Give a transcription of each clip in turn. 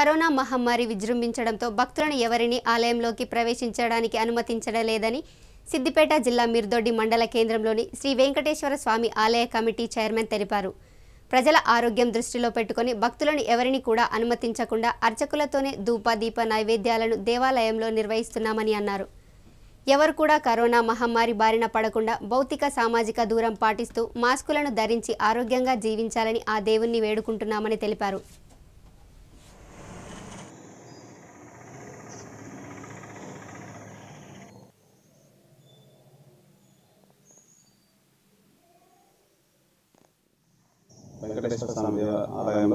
Corona మహమ్మారి విజృంభించడంతో భక్తులను ఎవరిని ఆలయంలోకి ప్రవేశించడానికి అనుమతించడం లేదని సిద్దిపేట జిల్లా మిర్దొడ్డి మండల కేంద్రంలోని శ్రీ వెంకటేశ్వర స్వామి ఆలయ కమిటీ చైర్మన్ తెలిపారు ప్రజల ఆరోగ్యం దృష్టిలో పెట్టుకొని భక్తులను ఎవరిని కూడా అనుమతించకుండా అర్చకులతోనే ధూప దీప నైవేద్యాలను దేవాలయంలో నిర్వహిస్తున్నామని అన్నారు ఎవరు కూడా కరోనా మహమ్మారి బారిన పడకుండా భౌతిక సామాజిక దూరం పాటిస్తూ మాస్కులను ధరించి ఆరోగ్యంగా జీవించాలని ఆ దేవుణ్ణి వేడుకుంటున్నామని తెలిపారు వెంకటేశ్వర స్వామి దేవ- ఆలయంలో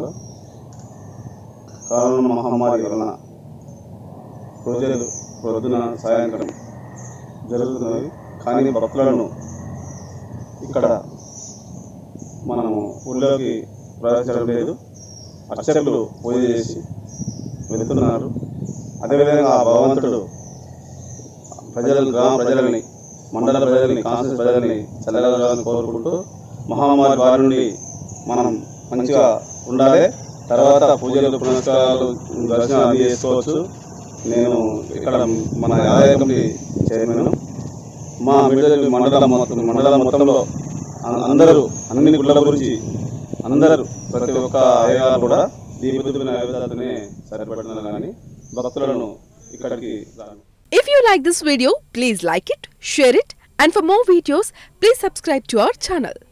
కరోనా మహమ్మారి వలన రోజులు ప్రొద్దున సాయంత్రం జరుగుతున్నవి కానీ భక్తులను ఇక్కడ మనము ఊళ్ళోకి ప్రవేశించడం లేదు అర్చకులు పూజ చేసి వెళ్తున్నారు అదేవిధంగా ఆ భగవంతుడు ప్రజలను గ్రామ ప్రజలని మండల ప్రజల్ని కాన్స్టిట్యూన్స్ ప్రజల్ని చల్లగాలని కోరుకుంటూ మహమ్మారి బారి నుండి మనం మంచిగా ఉండాలి తర్వాత పూజలు పునస్కారాలు దర్శనం అన్ని చేసుకోవచ్చు నేను ఇక్కడ మన ఆలయ కమిటీ చైర్మన్ మా మిడిల్ మండల మొత్తం మండల మొత్తంలో అం- అందరూ అన్ని గుళ్ళ గురించి అందరూ ప్రతి ఒక్క అయ్యగారు కూడా దీపదుల నైవేద్యాలతోనే సరిపడుతున్నారు కానీ భక్తులను ఇక్కడికి రాను If you like this video, please like it, share it, and for more videos, please subscribe to our channel.